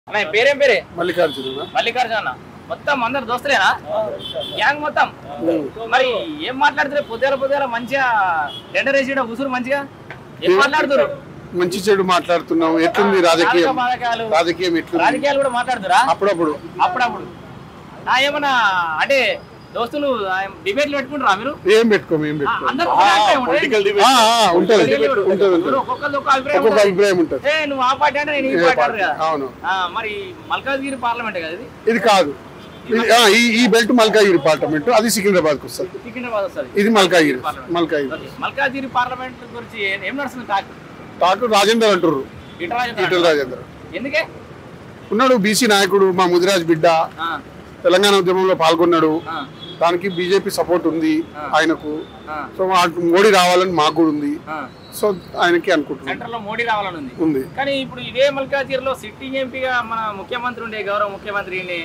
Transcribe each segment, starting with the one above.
అన్న పేరేం పేరే మల్లికార్జున మల్లికార్జున మొత్తం అందరు దోస్తులేనా గ్యాంగ్ మొత్తం మరి ఏం మాట్లాడుతారు పొద్దుల పొద్దుల మంచిగా టెండర్ వేసి ఉసురు మంచిగా ఏం మాట్లాడుతారు మంచి చెడు మాట్లాడుతున్నాం ఎట్లుంది రాజకీయం రాజకీయాలు రాజకీయం ఎట్లుంది రాజకీయాలు కూడా మాట్లాడుతురా అప్పుడప్పుడు అప్పుడప్పుడు ఆ ఏమన్నా అంటే దోస్తులు డిబేట్లు పెట్టుకుంటారా మీరు ఏం పెట్టుకోము ఏం ఆ, పెట్టుకోము అందరూ ఒకటే ఉంటాయి. ఆ, ఆ, ఉంటది Debate ఉంటది ఉంటది ఒక్కొక్కరిది ఒక్క అభిప్రాయం ఒక్కొక్క ఉంటుంది. అభిప్రాయం ఉంటది ఏ నువ్వు ఆ పార్టీ అంటే నేను ఈ ఏ పార్టీ పార్టీ? అంటారు కదా అవును ఆ, మరి మల్కాజ్గిరి పార్లమెంట్ కదా ఇది ఇది కాదు ఇది- ఆ, ఈ ఈ బెల్ట్ మల్కాగిరి పార్లమెంట్ అది సికింద్రాబాద్ కు వస్తుంది సికింద్రాబాద్ వస్తుంది ఇది మల్కాగిరి మల్కాగిరి ఓకే. మల్కాజ్గిరి పార్లమెంట్ గురించి ఏ- ఏం నడుస్తుంది టాక్ డాక్టర్ రాజేందర్ అంటారు ఇటరాజు ఈటల రాజేందర్ ఎందుకే ఉన్నాడు బీసీ నాయకుడు మా ముదిరాజ్ బిడ్డ ఆ, తెలంగాణ ఉద్యమంలో పాల్గొన్నాడు ఆ, దానికి బీజేపీ సపోర్ట్ ఉంది ఆయనకు ఆ, సో ఆ మోడీ రావాలని మాకు కూడా ఉంది ఆ. సో ఆయనకి అనుకుంటున్నాం సెంటర్ లో మోడీ రావాలని ఉంది ఉంది కానీ ఇప్పుడు ఇదే మల్కాజ్గిరిలో సిట్టింగ్ ఎంపీగా మన ముఖ్యమంత్రి ఉండే గౌరవ ముఖ్యమంత్రి ఈయన్ని.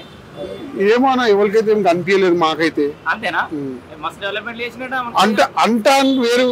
ఏమో అన్న ఎవరికైతే ఏం కనిపించలేదు మాకైతే అంతేనా ఉమ్. మస్తు డెవలప్మెంట్ చేసినట్టు అంట అంట అని వేరు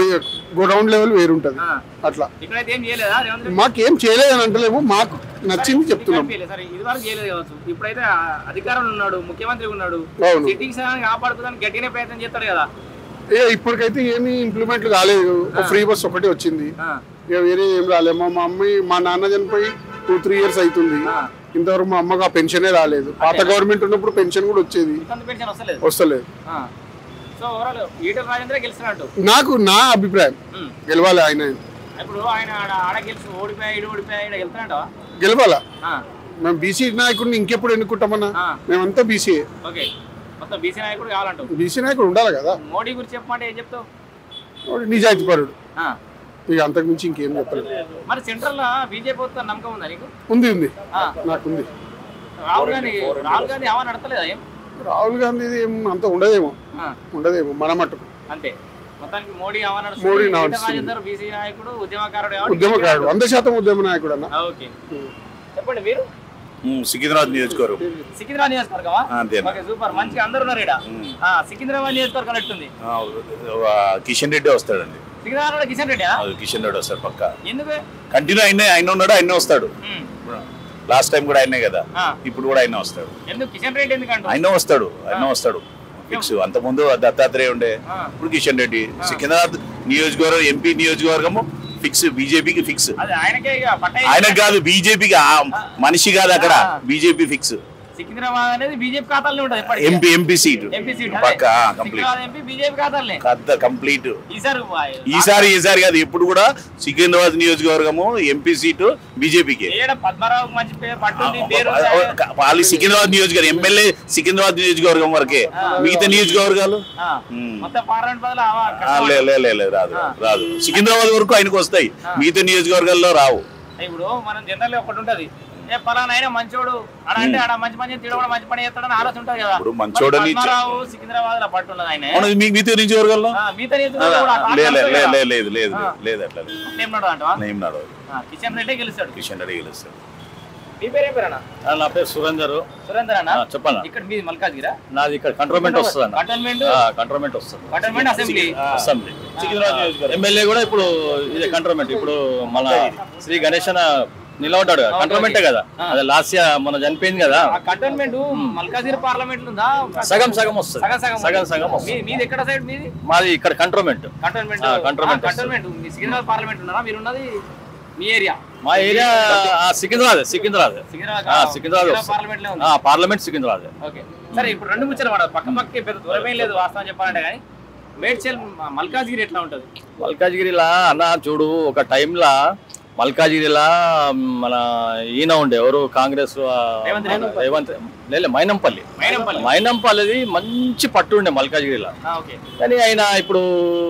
గ్రౌండ్ లెవెల్ వేరు ఉంటది అట్లా ఇక్కడైతే ఏం చేయలేదా రేవంత్ రెడ్డి మాకేం చేయలేదని అంటలేము మాకు నచ్చింది చెప్తున్నాం కనిపించలేదు. సరే ఇది వరకు చేయలేదు కావచ్చు ఇప్పుడైతే ఆ అధికారంలో ఉన్నాడు ముఖ్యమంత్రి ఉన్నాడు అవును సిట్టింగ్స్ కాపాడుతుందని గట్టిగానే ప్రయత్నం చేస్తాడు కదా ఏ ఇప్పటికైతే ఏమీ ఇంప్లిమెంట్ కాలేదు ఒక ఫ్రీ బస్ ఒకటి వచ్చింది ఆ, ఇక వేరే ఏం రాలేదు మా మా అమ్మాయి మా నాన్న చనిపోయి టూ త్రీ ఇయర్స్ అవుతుంది ఆ. ఇంతవరకు మా అమ్మకి ఆ పెన్షనే రాలేదు పాత గవర్నమెంట్ ఉన్నప్పుడు పెన్షన్ కూడా వచ్చేది ఇబ్బంది పెన్షన్ వస్తలేదు వస్తలేదు ఆ. సో ఓవరాల్ ఈటల రాజేంద్ర గెలిచినట్టు నాకు నా అభిప్రాయం ఉమ్. గెలవాలి ఆయన ఇప్పుడు ఆయన ఆడ ఆడ గెలిచి ఓడిపోయా ఇడు ఓడిపోయా ఇక్కడ వెళ్తున్నాడు గెలవాలా మేము బీసీ నాయకుడిని ఇంకెప్పుడు ఎన్నుకుంటామన్నా మేమంతా బీసీఏ ఓకే మొత్తం బీసీ నాయకుడు కావాలంటావు బీసీ నాయకుడు ఉండాలి కదా మోడీ గురించి చెప్పమంటే ఏం చెప్తావు వాడు నిజాయితీపరుడు ఆ. ఇక అంతకు మించి ఇంకేం చెప్పలేదు మరి సెంట్రల్ లో బీజేపీ వస్తే నమ్మకం ఉందా నీకు ఉంది ఉంది ఆ. నాకుంది రాహుల్ గాంధీ రాహుల్ గాంధీ అవా నడతలేదా ఏం రాహుల్ గాంధీది ఏం అంత ఉండదేమో ఆ, ఉండదేమో మన మట్టుకు అంతే మొత్తానికి మోడీ అవా మోడీ నడుస్తుంది నడుస్తుంది. రాజేందర్ బీసీ నాయకుడు ఉద్యమకారుడు కాబట్టి ఉద్యమకారుడు వంద శాతం ఉద్యమ నాయకుడు అన్న ఆ, ఓకే చెప్పండి మీరు ఉమ్, సికింద్రాబాద్ నియోజకవర్గం సికింద్రాబాద్ నియోజకవర్గమా అంతే ఓకే సూపర్ మంచిగా అందరు ఉన్నారు ఇక్కడ ఆ, సికింద్రాబాద్ నియోజకవర్గం ఎట్టుంది ఆ, ఆ, కిషన్ రెడ్డి వస్తాడండి సికింద్రాబాద్ కిషన్ రెడ్డి అది కిషన్ రెడ్డి వస్తాడు పక్క ఎందుకు కంటిన్యూ ఆయన ఆయన ఉన్నాడు ఆయన వస్తాడు ఉమ్. లాస్ట్ టైం కూడా ఆయనే కదా ఆ, ఇప్పుడు కూడా ఆయన వస్తాడు ఎందుకు కిషన్ రెడ్డి ఎందుకంటూ ఆయన వస్తాడు ఆయన వస్తాడు ఫిక్స్ అంత ముందు దత్తాత్రేయ ఉండే ఆ. ఇప్పుడు కిషన్ రెడ్డి సికింద్రాబాద్ నియోజకవర్గం ఎంపీ నియోజకవర్గము ఫిక్స్ బీజేపీకి ఫిక్స్ అది ఆయనకే ఇక పట్ట ఆయనకు కాదు బీజేపీకి మనిషి కాదు అక్కడ బీజేపీ ఫిక్స్ సికింద్రాబాద్ అనేది బీజేపీ ఖాతాలోనే ఉంటుంది ఎప్పటికీ. MP MP seat MP seat పక్క కంప్లీట్ సికింద్రాబాద్ ఎంపీ బీజేపీ ఖాతాలనే కద్ద కంప్లీట్ ఈసారి ఈసారి ఈసారి కాదు ఎప్పుడు కూడా సికింద్రాబాద్ నియోజకవర్గము ఎంపీ సీటు బీజేపీకి ఏడ పద్మరావు మంచి పేరు పట్టుంది పేరు వాళ్ళు సికింద్రాబాద్ నియోజకవర్గం ఎమ్మెల్యే సికింద్రాబాద్ నియోజకవర్గం వరకే మిగతా నియోజకవర్గాలు ఆ, ఉమ్. మొత్తం పార్లమెంట్ బదులు ఆవా ఆ, లే లే, లే లే, రాదు రాదు సికింద్రాబాద్ వరకు ఆయనకు వస్తాయి మిగతా నియోజకవర్గాల్లో రావు ఇప్పుడు మనం జనరల్ ఒకటి ఉంటది ఏ పలానా అయినా మంచోడు ఆడ అంటే ఆడ మంచి పని చేస్తాడు కూడా మంచి పని చేస్తాడని ఆలోచన ఉంటది కదా ఇప్పుడు మంచోడని మరి పద్మరావు సికింద్రాబాద్ లో పట్టు ఉన్నది ఆయన అవును, మీ మిగతా నియోజకవర్గాల్లో ఆ, మిగతా నియోజకవర్గాలు కూడా ఆ లే టాక్ లే, నడుస్తుంది లే, కదా. లే, లేదు లేదు లేదు లేదు అట్లా లేదు ఏం నడవదు అంటవా? నేమ్ నడవదు ఆ, కిషన్ రెడ్డి గెలుస్తాడు కిషన్ రెడ్డి గెలుస్తాడు మీ పేరు ఏం పేరన్నా ఆ, నా పేరు సురేందర్ సురేందర్ అన్న ఆ, చెప్పన్నా ఇక్కడ మీది మల్కాజ్గిరా నాది ఇక్కడ కంట్రోల్మెంట్ వస్తుంది అన్న కంటోన్మెంట్ కంట్రోల్మెంట్ వస్తుంది కంటోన్మెంట్ అసెంబ్లీ అసెంబ్లీ ఎమ్మెల్యే కూడా ఇప్పుడు ఇదే కంట్రోల్మెంట్ ఇప్పుడు మన శ్రీ గణేశన నిలబడ్డాడు కదా కంట్రోల్మెంటే కదా అదే లాస్ట్ ఇయర్ మన చనిపోయింది కదా ఆ కంటోన్మెంట్ మల్కాజ్గిరి పార్లమెంట్ ఉందా సగం సగం వస్తుంది సగం సగం సగం సగం వస్తుంది మీ- మీది ఎక్కడ సైడ్ మీది మాది ఇక్కడ కంట్రోల్మెంట్ కంటోన్మెంట్ ఆ, కంటోన్మెంట్ కంటోన్మెంట్ మీ సికింద్రాబాద్ పార్లమెంట్ ఉన్నారా మీరు ఉన్నది మీ ఏరియా మా ఏరియా ఆ, సికింద్రాబాద్ సికింద్రాబాద్ సికింద్రాబాద్ ఆ, సికింద్రాబాద్ వస్తుంది. పార్లమెంట్ లో ఉంది ఆ, పార్లమెంట్ సికింద్రాబాద్ ఓకే సరే ఇప్పుడు రెండు ముచ్చలు పడదు పక్క పక్కకి పెద్ద దూరమేం లేదు వాస్తవం చెప్పాలంటే కానీ మేడ్చల్ మ- మల్కాజ్గిరి ఎట్లా ఉంటది మల్కాజ్గిరిలా అన్న చూడు ఒక టైంలా మల్కాజ్గిరిలా మన ఈయన ఉండే ఎవరు కాంగ్రెస్ ఆ, రేవంత్ రెడ్డి. రేవంత్ లేదు మైనంపల్లి మైనంపల్లి మైనంపల్లిది మంచి పట్టు ఉండే మల్కాజ్గిరిలా ఆ, ఓకే కానీ ఆయన ఇప్పుడు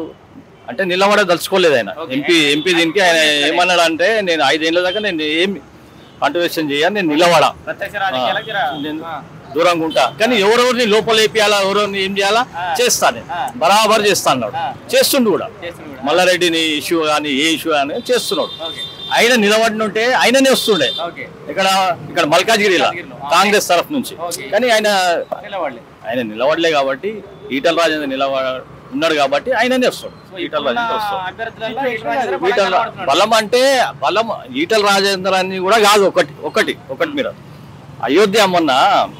అంటే నిలబడ దలుచుకోలేదు ఆయన Okay. ఎంపీ ఎంపీ దీనికి ఆయన ఏమన్నాడు అంటే నేను ఐదేళ్ల దాకా నేను ఏం కంటిన్యూషన్ చేయాలి నేను నిలబడా ప్రత్యక్ష రాజకీయాలకు జర- నేను ఆ, దూరంగా ఉంటా కానీ ఎవరెవరిని లోపల వేపియాలా ఎవరెవరిని ఏం చేయాలా చేస్తా నేను ఆ. బరాబర్ చేస్తా అన్నాడు ఆ. చేస్తుండు కూడా చేస్తుంది కూడా. మల్లారెడ్డిని ఇష్యూ కానీ ఏ ఇష్యూ కానీ చేస్తున్నాడు ఓకే ఆయన నిలబడిన ఉంటే ఆయననే వస్తుండే ఓకే ఇక్కడ ఇక్కడ మల్కాజ్గిరిలో మల్కాజ్గిరిలో. కాంగ్రెస్ తరఫు నుంచి ఓకే. కానీ ఆయన నిలబడలే ఆయన నిలబడలే కాబట్టి ఈటల రాజేంద్ర నిలబడ ఉన్నాడు కాబట్టి ఆయననే వస్తాడు సో ఈటల ఇప్పుడున్న రాజేందర్ వస్తాడు అభ్యర్థులలో ఈటల రాజేంద్ర బలంగా ఈటల కనబడుతున్నాడు. బలం అంటే బలం ఈటల రాజేందర్ అని కూడా కాదు ఒకటి ఒకటి ఒకటి మీరు అయోధ్య మొన్న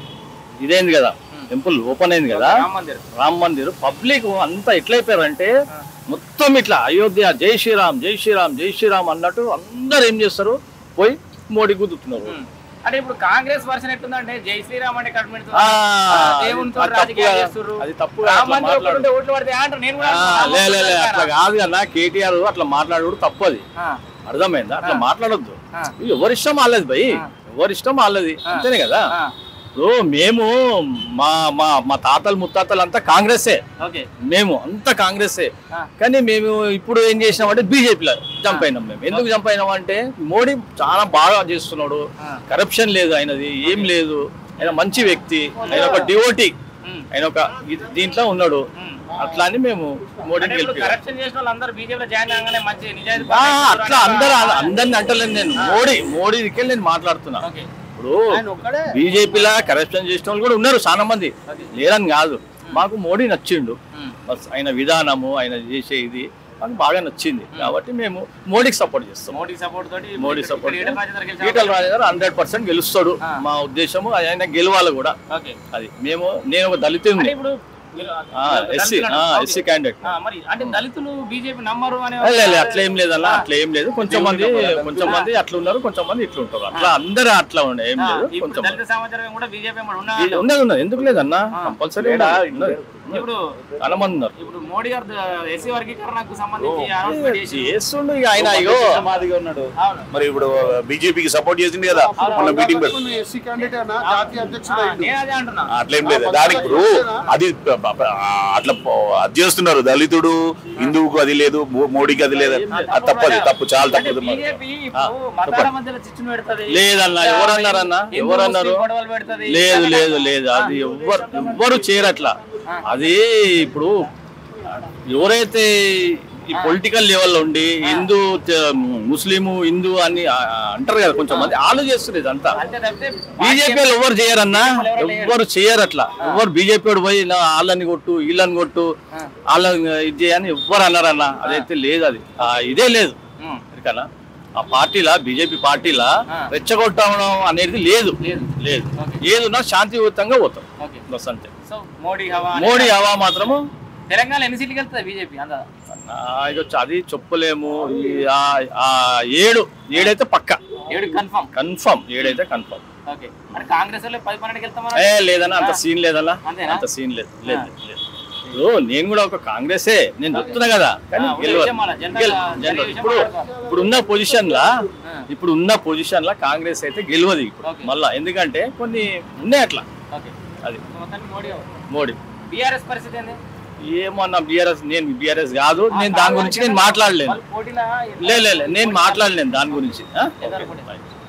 ఇదేంది కదా టెంపుల్ ఓపెన్ అయింది కదా రామ మందిర్ రామ్ మందిర్ పబ్లిక్ అంతా ఎట్లయిపోయారంటే మొత్తం ఇట్లా అయోధ్య జై శ్రీరామ్ జై శ్రీరామ్ జై శ్రీరామ్ అన్నట్టు అందరు ఏం చేస్తారు పోయి మోడీ గుద్దుతున్నారు ఉమ్. అంటే ఇప్పుడు కాంగ్రెస్ వర్షన్ ఎట్టుందంటే జై శ్రీరామ్ అంటే కట్టుబడి ఆ, దేవునితో అది తప్పు రాజకీయాలు కదా. చేస్తుర్రు అది తప్పు కదా, రామ అట్లా మందిర్ మాట్లాడు. ఒక్కడుంటే ఓట్లు పడితే అంటారు నేను కూడా ఆ, రామ లే లే లే, మందిర్ అట్లా కాదు కదా కేటీఆర్ అట్లా మాట్లాడు తప్పది ఆ, అర్థమైందా అట్లా మాట్లాడొద్దు ఆ. ఎవరిష్టం వాళ్ళది భయ్ ఎవరిష్టం వాళ్ళది అంతేనే కదా ఆ, ఇప్పుడు మేము మా మా మా తాతలు ముత్తాతలు అంతా కాంగ్రెసే ఓకే మేము అంతా కాంగ్రెసే ఆ. కానీ మేము ఇప్పుడు ఏం చేసినామంటే బీజేపీలో జంప్ అయినాం మేము ఎందుకు జంప్ అయినాం అంటే మోడీ చాలా బాగా చేస్తున్నాడు ఆ. కరప్షన్ లేదు ఆయనది ఏం లేదు ఆయన మంచి వ్యక్తి ఆయన ఒక డివోటీ ఉమ్, ఆయన ఒక ఇది- దీంట్లో ఉన్నాడు ఉమ్. అట్లా అని మేము మోడీని అంటే ఇప్పుడు గెలిపి కరప్షన్ చేసిన వాళ్ళందరూ బీజేపీలో జాయిన్ అవగానే మంచి నిజాయితీ ఆ, అట్లా అందరు అందరిని అంటలేదు నేను మోడీ మోడీ దిక్కే నేను మాట్లాడుతున్నా ఓకే ఇప్పుడు బీజేపీలో కరప్షన్ చేసిన వాళ్ళు కూడా ఉన్నారు చాలా మంది లేరని కాదు మాకు మోడీ నచ్చిండు ఉమ్. బస్ ఆయన విధానము ఆయన చేసే ఇది మాకు బాగా నచ్చింది కాబట్టి మేము మోడీకి సపోర్ట్ చేస్తాం మోడీ సపోర్ట్ తోటి మోడీ ఇక్కడ సపోర్ట్ ఈటల రాజేందర్ గెలిచే ఈటల రాజేందర్ హండ్రెడ్ పర్సెంట్ గెలుస్తాడు ఆ. మా ఉద్దేశము ఆయన గెలవాలి కూడా ఓకే అది మేము నేను ఒక దళితుడిని అంటే ఇప్పుడు మీరు ఎస్సీ దళితులు అంటారు. ఓకే. ఎస్సీ క్యాండిడేట్ ఆ, మరి అంటే దళితులు బీజేపీ నమ్మరు అనే లేదు అట్లా ఏం లేదన్న అట్లా ఏం లేదు కొంచెం మంది కొంచెం మంది అట్లా ఉన్నారు కొంచెం మంది ఇట్లా ఉంటారు అట్లా అందరూ అట్లా ఉండే ఏం లేదు ఇప్పుడు కొంచెం దళిత సమాచారం కూడా బీజేపీ ఉన్నా ఇది ఉన్నది ఉన్నది ఎందుకు లేదన్న కంపల్సరీ ఉన్నది ఇప్పుడు చాలా మంది ఉన్నారు ఇప్పుడు మోడీ గారు ఎస్సీ వర్గీకరణకు సంబంధించి అనౌన్స్మెంట్ చేసి చేస్తుండు ఇక ఆయన ఇగో మాదిగా ఉన్నాడు అవును మరి ఇప్పుడు బీజేపీకి సపోర్ట్ చేసింది కదా మొన్న మీటింగ్ పెట్టి ఎస్సీ క్యాండిడేట్ అయినా జాతీయ అధ్యక్షుడు ఆ, అయ్యిండు. నేను అదే అంటున్నా అట్లేం లేదు దానికి ఇప్పుడు అది ప- ప- ప- అట్లా ప- అది చేస్తున్నారు దళితుడు హిందువుకు అది లేదు మో- మోడీకి అది లేదు అది తప్పది తప్పు చాలా అంటే తప్పదు మరి. బీజేపీ ఇప్పుడు మతాల మధ్యలో చిచ్చును పెడుతుంది లేదన్న ఎవరన్నారన్న హిందూ ఎవరన్నారు ముస్లిం గొడవలు పెడుతుంది లేదు లేదు లేదు అది ఎవ్వరు ఎవ్వరు చేయరట్లా అది ఇప్పుడు ఎవరైతే ఈ పొలిటికల్ లెవెల్లో ఉండి హిందూ త- ముస్లిము హిందూ అని ఆ, అంటారు కదా కొంచెం మంది వాళ్ళు చేస్తున్నారు ఇదంతా అంతే తప్పితే బీజేపీ వాళ్ళు ఎవరు చేయరన్నా ఎవ్వరు చేయరు అట్లా ఎవరు బీజేపీ వాడు పోయి నా వాళ్ళని కొట్టు వీళ్ళని కొట్టు వాళ్ళని ఇది చేయని ఎవ్వరు అన్నారన్న అదైతే లేదు అది ఆ, ఇదే లేదు ఉమ్, ఎరికనా ఆ పార్టీలా బీజేపీ పార్టీలా ఆ. రెచ్చగొట్టడం అనేది లేదు లేదు. లేదు ఏదున్నా శాంతియుతంగా పోతాం ఓకే బస్ అంతే సో మోడీ హవా అని- మోడీ హవా మాత్రము తెలంగాణ ఎన్ని సీట్లకి వెళ్తుంది బీజేపీ అందా ఆ, ఇక వచ్చి అది చెప్పలేము ఈ ఆ- ఆ ఏడు ఏడైతే పక్క ఏడు కన్ఫర్మ్ కన్ఫర్మ్ ఏడైతే కన్ఫర్మ్ ఓకే మరి కాంగ్రెస్ వాళ్ళు పది పన్నెండుకి వెళ్తామని ఏ లేదన్నా అంత సీన్ లేదన్నా అంతేనా? అంత సీన్ లేదు లేదు లేదు ఇప్పుడు నేను కూడా ఒక కాంగ్రెసే నేను చెప్తున్నా కదా కానీ ఆ, ఒక గెలవదు. విషయం మన జనరల్ గెల- గా జనరల్. జరిగే విషయం ఇప్పుడు మాట్లాడదాం. ఇప్పుడు ఉన్న పొజిషన్ లా ఇప్పుడు ఉన్న పొజిషన్ లా కాంగ్రెస్ అయితే గెలవదు ఇప్పుడు ఓకే. మళ్ళా ఎందుకంటే కొన్ని ఉన్నాయి అట్లా ఓకే అది సో మొత్తానికి మోడీ మోడీ బీఆర్ఎస్ పరిస్థితి ఏంది ఏమన్నా బీఆర్ఎస్ నేను బీఆర్ఎస్ కాదు నేను దాని గురించి నేను మాట్లాడలేను వాళ్ళు పోటీలా లే లే లే, నేను మాట్లాడలేను దాని గురించి ఆ? ఏదైనా పోటీ.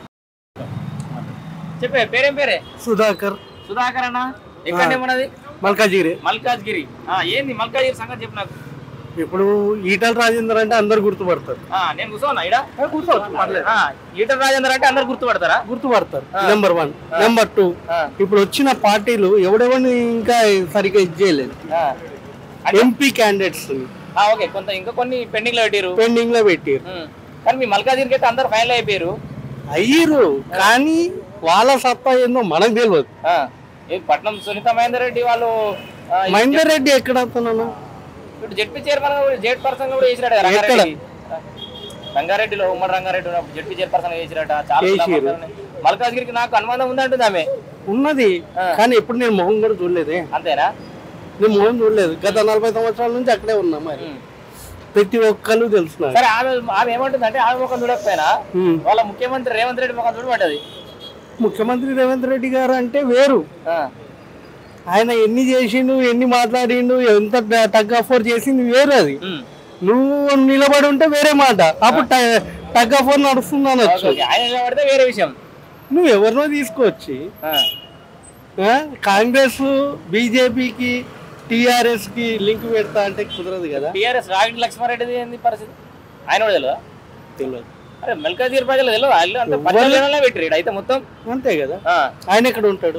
చెప్పే పేరేం పేరే సుధాకర్ సుధాకర్ అన్న ఎక్కడ ఉన్నది మల్కాజిగిరి మల్కాజ్గిరి ఆ, ఏంది మల్కాజ్గిరి సంగతి చెప్పు నాకు ఇప్పుడు ఈటల రాజేందర్ అంటే అందరు గుర్తుపడతారు ఆ, నేను కూర్చోన్నా ఇడ కూర్చోవచ్చు పర్లేదు ఆ, ఈటల రాజేందర్ అంటే అందరు గుర్తుపడతారా గుర్తుపడతారు నెంబర్ వన్ నెంబర్ టూ ఇప్పుడు వచ్చిన పార్టీలు ఎవడెవరిని ఇంకా సరిగ్గా ఇది చేయలేదు ఆ. ఎంపీ క్యాండిడేట్స్ ఆ, ఓకే కొంత ఇంకా కొన్ని పెండింగ్ లో పెట్టారు పెండింగ్ లో పెట్టారు ఉమ్. కానీ మీ మల్కాజ్గిరికి అయితే అందరు ఫైనల్ అయిపోయారు అయ్యిరు కానీ వాళ్ళ సత్తా ఏందో మనకు తెలియదు ఆ, ఈ పట్నం సునీత మహేందర్ రెడ్డి వాళ్ళు ఆ, ఈ మహేందర్ రెడ్డి ఎక్కడ అవుతున్నాను ఇప్పుడు జడ్పీ చైర్మన్ జెడ్ పర్సన్ కూడా చేసిరాడు కదా ఎక్కడ? రంగారెడ్డి రంగారెడ్డిలో ఉమ్మడి రంగారెడ్డి ఉన్నప్పుడు జడ్పీ చైర్పర్సన్ చేసిరట చాలా చేసిర్రు. ఉన్నాయి. మల్కాజ్గిరికి నాకు అనుమానం ఉందంటుంది ఆమె ఉన్నది కానీ ఎప్పుడు నేను మొహం కూడా చూడలేదే అంతేనా నేను మొహం చూడలేదు గత నలభై సంవత్సరాల నుంచి అక్కడే ఉన్నా మరి ఉమ్. ప్రతి ఒక్కరు తెలుసు నాకు. సరే ఆమె ఆమె ఏమంటుందంటే ఆమె ముఖం చూడకపోయినా ఉమ్. వాళ్ళ ముఖ్యమంత్రి రేవంత్ రెడ్డి ముఖం చూడబడ్డది ముఖ్యమంత్రి రేవంత్ రెడ్డి గారు అంటే వేరు ఆ, ఆయన ఎన్ని చేసిండు ఎన్ని మాట్లాడిండు ఎంత టగ్ అఫోర్ చేసింది వేరు అది ఉమ్. నువ్వు నిలబడి ఉంటే వేరే మాట అప్పుడు టగ్ అఫోర్ నడుస్తుంది ఓకే, అనొచ్చు ఓకే. ఆయన నిలబడితే వేరే విషయం నువ్వు ఎవరినో తీసుకొచ్చి ఆ, ఆ, కాంగ్రెస్ బీజేపీకి టిఆర్ఎస్ కి లింక్ పెడతా అంటే కుదరదు కదా టీఆర్ఎస్ రాగిడి లక్ష్మారెడ్డిది ఏంది పరిస్థితి ఆయన కూడా తెలియదా తెలియదు అరే మల్కాజ్గిరి ప్రజలు తెలియదు వాళ్ళు అంత పచ్చళ్ళలో పెట్టిరు అయితే మొత్తం అంతే కదా ఆ, ఆయన ఎక్కడ ఉంటాడు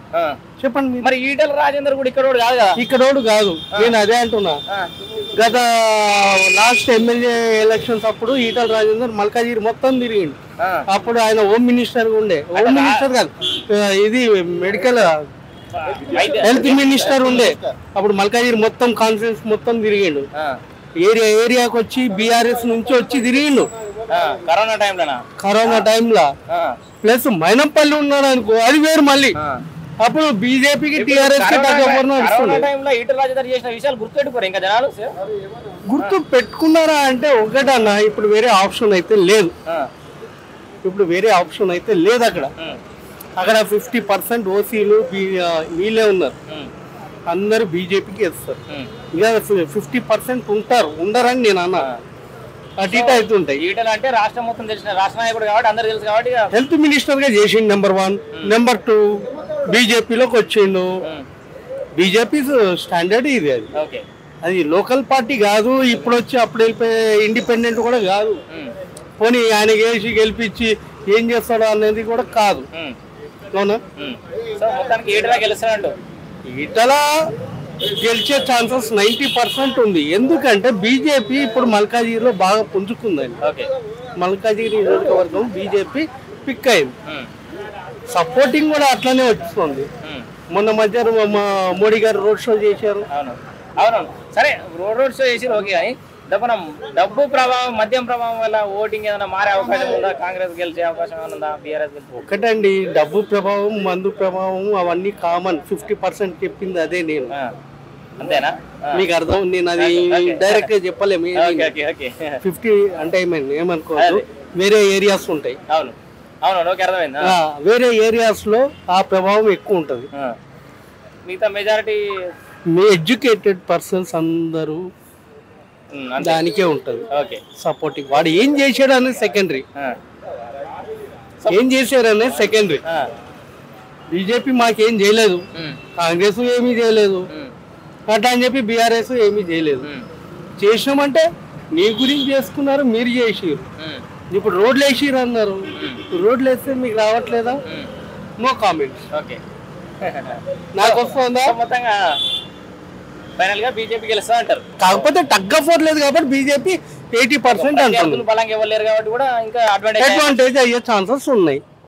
ఆ. చెప్పండి మీరు మరి ఈటల రాజేందర్ కూడా ఇక్కడ కాదు కదా ఇక్కడోడు కాదు నేను అదే అంటున్నా ఆ. గత లాస్ట్ ఎమ్మెల్యే ఎలక్షన్స్ అప్పుడు ఈటల రాజేందర్ మల్కాజిగిరి మొత్తం తిరిగిండు ఆ. అప్పుడు ఆయన హోమ్ మినిస్టర్ ఉండే హోమ్ మినిస్టర్ కాదు ఆ, ఇది మెడికల్ అయితే హెల్త్ మినిస్టర్ ఉండే అప్పుడు మల్కాజిగిరి మొత్తం కాన్ఫరెన్స్ మొత్తం తిరిగిండు ఆ. ఏరియా ఏరియాకి వచ్చి బీఆర్ఎస్ నుంచి వచ్చి తిరిగిండు ఆ. కరోనా టైంలోనా కరోనా టైంలో ఆ. ప్లస్ మైనంపల్లి ఉన్నాడు అనుకో అది వేరు మళ్ళీ ఆ. అప్పుడు బీజేపీకి టీఆర్ఎస్ కి కరోనా తగ్గపోవడం టైం- కరోనా నడుస్తుంది టైంలో ఈటల రాజేందర్ చేసిన విషయాలు గుర్తుపెట్టుకోరు ఇంకా జనాలు గుర్తు పెట్టుకున్నారా అంటే ఒకటన్నా ఇప్పుడు వేరే ఆప్షన్ అయితే లేదు ఆ. ఇప్పుడు వేరే ఆప్షన్ అయితే లేదు అక్కడ ఉమ్. అక్కడ ఫిఫ్టీ పర్సెంట్ ఓసీలు వీళ్ళే ఉన్నారు ఉమ్. అందరూ బీజేపీకి వేస్తారు ఉమ్. ఇక ఫిఫ్టీ పర్సెంట్ ఉంటారు ఉండరని నేను అన్నా అటు ఇటు అవుతుంటాయి ఈటల అంటే రాష్ట్రం మొత్తం తెలిసిన రాష్ట్ర నాయకుడు కాబట్టి అందరు తెలుసు కాబట్టి ఇక హెల్త్ మినిస్టర్ గా చేసిండు నెంబర్ వన్ నెంబర్ టూ బీజేపీలోకి వచ్చిండు ఉమ్. బీజేపీ స్టాండర్డ్ ఇది అది ఓకే అది లోకల్ పార్టీ కాదు ఇప్పుడు వచ్చి అప్పుడు వెళ్ళిపోయే ఇండిపెండెంట్ కూడా కాదు ఉమ్. పోనీ ఆయన వేసి గెలిపించి ఏం చేస్తాడో అనేది కూడా కాదు ఉమ్. అవునా ఉమ్. సో మొత్తానికి ఈటల గెలుస్తానంటూ ఇటల గెలిచే ఛాన్సెస్ నైంటీ పర్సెంట్ ఉంది ఎందుకంటే బీజేపీ ఇప్పుడు మల్కాజిగిరిలో బాగా పుంజుకుందండి ఓకే మల్కాజిగిరి నియోజకవర్గం బీజేపీ పిక్ అయింది ఉమ్. సపోర్టింగ్ కూడా అట్లనే వస్తుంది ఉమ్. మొన్న మధ్యాహ్నం మా మోడీ గారు రోడ్ షో చేశారు అవును అవునవును సరే రోడ్ రోడ్ షో చేసి ఓకే కానీ డబ్బున డబ్బు ప్రభావం మద్యం ప్రభావం వల్ల ఓటింగ్ ఏదైనా మారే అవకాశం ఉందా కాంగ్రెస్ గెలిచే అవకాశం ఏమైనా ఉందా బీఆర్ఎస్ గెలిచే ఒకటండి డబ్బు ప్రభావం మందు ప్రభావం అవన్నీ కామన్ ఫిఫ్టీ పర్సెంట్ చెప్పింది అదే నేను ఆ. అంతేనా ఆ. మీకు అర్థం నేను అది Okay. డైరెక్ట్ గా చెప్పలేము ఓకే ఓకే ఓకే ఫిఫ్టీ అంటే ఏమైంది ఏమనుకోవద్దు వేరే ఏరియాస్ ఉంటాయి అవును అవును ఓకే అర్థమైంది ఆ, వేరే ఏరియాస్ లో ఆ ప్రభావం ఎక్కువ ఉంటది మిగతా మెజారిటీ మీ ఎడ్యుకేటెడ్ పర్సన్స్ అందరూ అంతే దానికే ఉంటది ఓకే సపోర్టింగ్ వాడు ఏం చేశాడు అనేది సెకండరీ ఆ. ఏం చేశాడు అనేది సెకండరీ ఆ. బీజేపీ మాకేం చేయలేదు ఉమ్. కాంగ్రెస్ ఏమీ చేయలేదు ఉమ్. అట్లా అని చెప్పి బీఆర్ఎస్ ఏమీ చేయలేదు ఉమ్. చేసినామంటే నీ గురించి చేసుకున్నారు మీరు చేసిరు ఉమ్. ఇప్పుడు రోడ్లు వేసిరు అన్నారు రోడ్లు వేస్తే మీకు రావట్లేదా ఉమ్. నో కామెంట్స్ ఓకే నాకు వస్తుందా సో మొత్తంగా ఫైనల్ గా బీజేపీ గెలుస్తా అంటారు కాకపోతే టగ్ ఆఫ్ లేదు కాబట్టి బీజేపీ ఎయిటీ పర్సెంట్ అంటుంది ప్రత్యర్థులు బలంగా ఇవ్వలేరు కాబట్టి కూడా ఇంకా అడ్వాంటేజ్ అడ్వాంటేజ్ అయ్యే ఛాన్సెస్ ఉన్నాయి